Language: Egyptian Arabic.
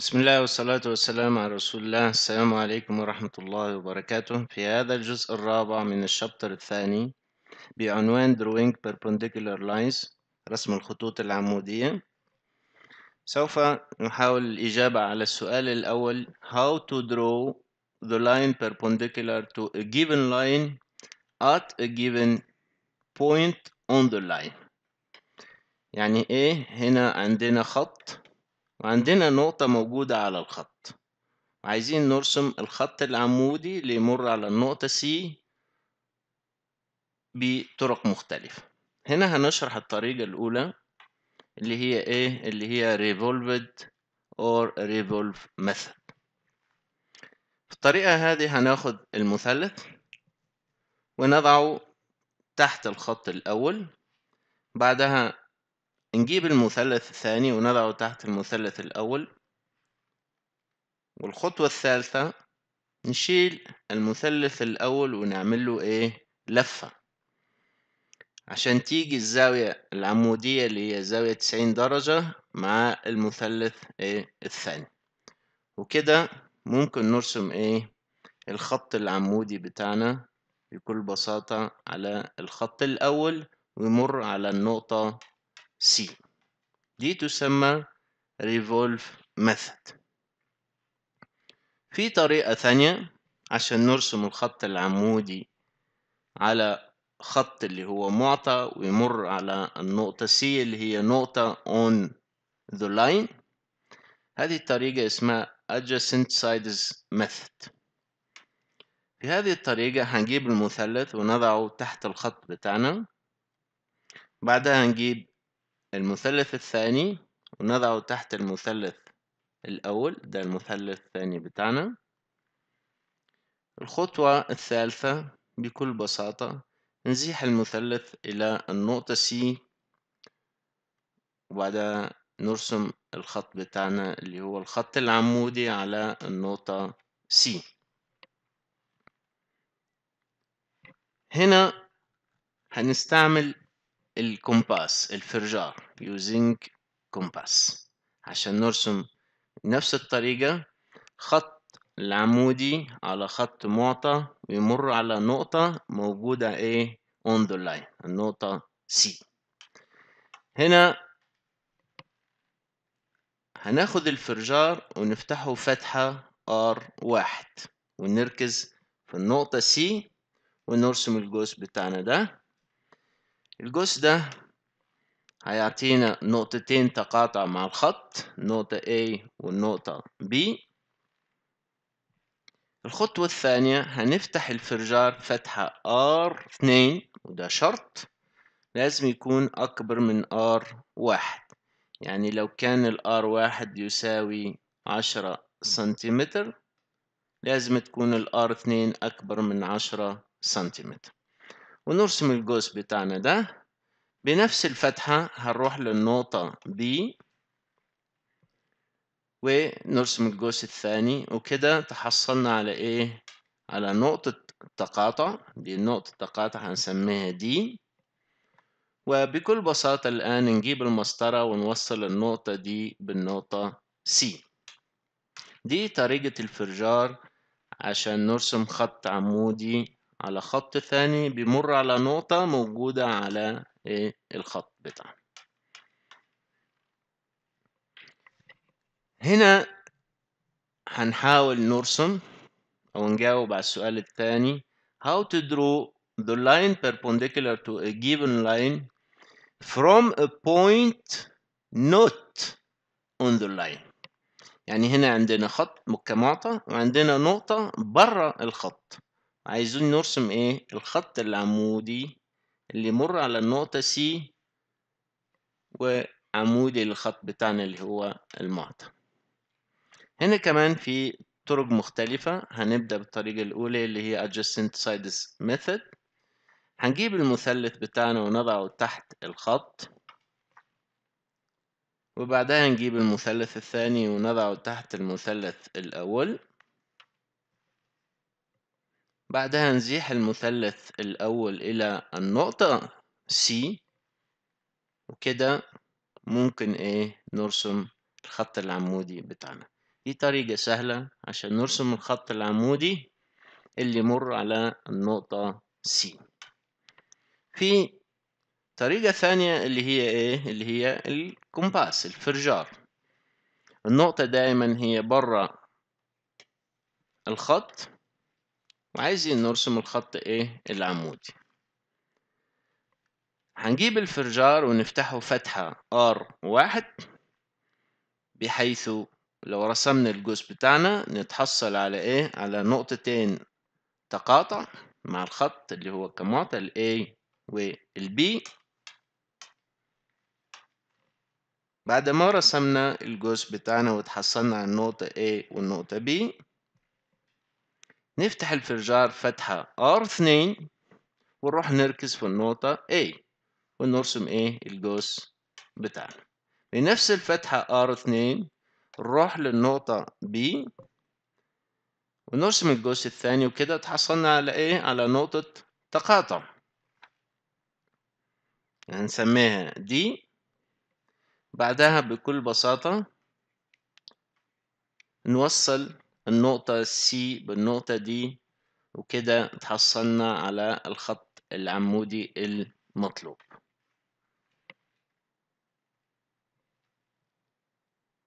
بسم الله والصلاة والسلام على رسول الله السلام عليكم ورحمة الله وبركاته في هذا الجزء الرابع من الشابتر الثاني بعنوان Drawing Perpendicular Lines رسم الخطوط العمودية سوف نحاول الإجابة على السؤال الأول How to draw the line perpendicular to a given line at a given point on the line يعني إيه هنا عندنا خط وعندنا نقطة موجودة على الخط عايزين نرسم الخط العمودي اللي يمر على النقطة C بطرق مختلفة هنا هنشرح الطريقة الأولى اللي هي إيه اللي هي revolved or revolve method في الطريقة هذه هناخد المثلث ونضعه تحت الخط الأول بعدها نجيب المثلث الثاني ونضعه تحت المثلث الأول والخطوة الثالثة نشيل المثلث الأول ونعمل له إيه لفة عشان تيجي الزاوية العمودية اللي هي زاوية 90 درجة مع المثلث إيه الثاني وكده ممكن نرسم إيه الخط العمودي بتاعنا بكل بساطة على الخط الأول ويمر على النقطة C دي تسمى revolve method في طريقة ثانية عشان نرسم الخط العمودي على خط اللي هو معطى ويمر على النقطة C اللي هي نقطة on the line هذه الطريقة اسمها adjacent sides method في هذه الطريقة هنجيب المثلث ونضعه تحت الخط بتاعنا بعدها نجيب المثلث الثاني ونضعه تحت المثلث الأول ده المثلث الثاني بتاعنا الخطوة الثالثة بكل بساطة نزيح المثلث إلى النقطة C وبعدها نرسم الخط بتاعنا اللي هو الخط العمودي على النقطة C هنا هنستعمل الكومباس الفرجار using compass عشان نرسم نفس الطريقة خط العمودي على خط معطى ويمر على نقطة موجودة ايه on the line النقطة C هنا هناخد الفرجار ونفتحه فتحة R واحد ونركز في النقطة C ونرسم الجزء بتاعنا ده الجزء ده هيعطينا نقطتين تقاطع مع الخط نقطة A والنقطة B الخطوة الثانية هنفتح الفرجار فتحة R2 وده شرط لازم يكون أكبر من R1 يعني لو كان ال R1 يساوي عشرة سنتيمتر لازم تكون ال R2 أكبر من عشرة سنتيمتر ونرسم الجزء بتاعنا ده بنفس الفتحة هنروح للنقطة B ونرسم الجزء الثاني وكده تحصلنا على ايه على نقطة تقاطع دي نقطة تقاطع هنسميها دي وبكل بساطة الآن نجيب المسطرة ونوصل النقطة دي بالنقطة C دي طريقة الفرجار عشان نرسم خط عمودي على خط ثاني بيمر على نقطة موجودة على إيه الخط بتاعنا هنا هنحاول نرسم أو نجاوب على السؤال الثاني how to draw the line perpendicular to a given line from a point not on the line يعني هنا عندنا خط كمعطى وعندنا نقطة برا الخط عايزين نرسم ايه الخط العمودي اللي يمر على النقطة C وعمودي للخط بتاعنا اللي هو المعطى هنا كمان في طرق مختلفة هنبدأ بالطريقة الأولى اللي هي adjacent sides method هنجيب المثلث بتاعنا ونضعه تحت الخط وبعدها نجيب المثلث الثاني ونضعه تحت المثلث الأول بعدها نزيح المثلث الأول إلى النقطة C وكده ممكن إيه نرسم الخط العمودي بتاعنا دي طريقة سهلة عشان نرسم الخط العمودي اللي يمر على النقطة C في طريقة ثانية اللي هي ايه اللي هي الكومباس الفرجار النقطة دائما هي برا الخط وعايزين نرسم الخط ايه العمودي هنجيب الفرجار ونفتحه فتحة R واحد بحيث لو رسمنا الجزء بتاعنا نتحصل على ايه على نقطتين تقاطع مع الخط اللي هو كمعطى ال A وال B بعد ما رسمنا الجزء بتاعنا وتحصلنا على النقطة A والنقطة B نفتح الفرجار فتحة R2 ونروح نركز في النقطة A ونرسم ايه الجزء بتاعنا بنفس الفتحة R2 نروح للنقطة B ونرسم الجزء الثاني وكده تحصلنا على ايه على نقطة تقاطع هنسميها دي بعدها بكل بساطة نوصل النقطة C بالنقطة دي وكده تحصلنا على الخط العمودي المطلوب